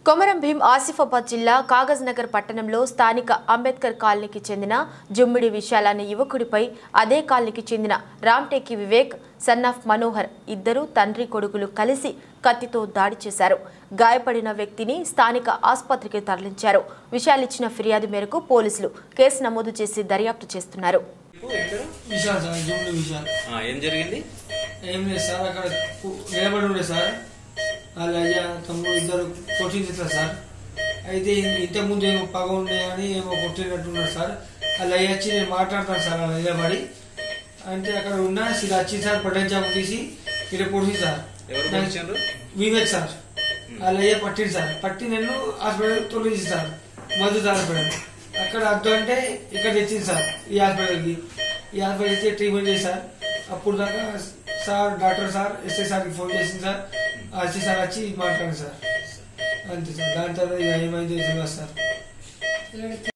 కొమరం భీం ఆసిఫాబాద్ జిల్లా కాగజ్ నగర్ పట్టణంలో స్థానిక అంబేద్కర్ కాలనీకి చెందిన జుమ్మిడి విశాల్ అనే యువకుడిపై అదే కాలనీకి చెందిన రామ్టేకి వివేక్ సన్నాఫ్ మనోహర్ ఇద్దరు తండ్రి కొడుకులు కలిసి కత్తితో దాడి చేశారు గాయపడిన వ్యక్తిని స్థానిక ఆసుపత్రికి తరలించారు విశాల్ ఇచ్చిన ఫిర్యాదు మేరకు పోలీసులు కేసు నమోదు చేసి దర్యాప్తు చేస్తున్నారు చెప్పు, ఏం పేరు? విశాల్ సార్ జూమ్లో విశాల్ ఆ, ఏం జరిగింది ఏం లేదు సార్ అక్కడ కు- నిలబడి ఉండే సార్ వాళ్ళ అయ్యా తమ్ముడు ఇద్దరు కొట్టించారు సార్ అయితే ఇంత ముందు ఏమో పగ ఉండే అని ఏమో కొట్టినట్టున్నారు సార్ వాళ్ళ అయ్య వచ్చి నేను మాట్లాడతాను సార్ అలా నిలబడి అంటే అక్కడ ఉన్న ఇలా వచ్చి సార్ పడ్డం చాపు తీసి ఇక్కడ పొడిచి సార్ ఎవరు పొడిచారు? వివేక్ సార్ వాళ్ళ అయ్య పట్టింది సార్ పట్టి నేను హాస్పిటల్ తొలగించి సార్ మధు హాస్పిటల్ అక్కడ అద్దు అంటే ఇక్కడ తెచ్చింది సార్ ఈ హాస్పిటల్కి ఈ హాస్పిటల్ ఇచ్చి ట్రీట్మెంట్ చేసి సార్ అప్పుడు దాకా సార్ డాక్టర్ సార్ ఎస్ఐ సార్కి ఫోన్ చేసింది సార్ ఎస్ఐ సార్ వచ్చి మాట్లాడింది సార్ అంతే సార్ దాని తర్వాత ఇక ఏమైంది తెలియదు సార్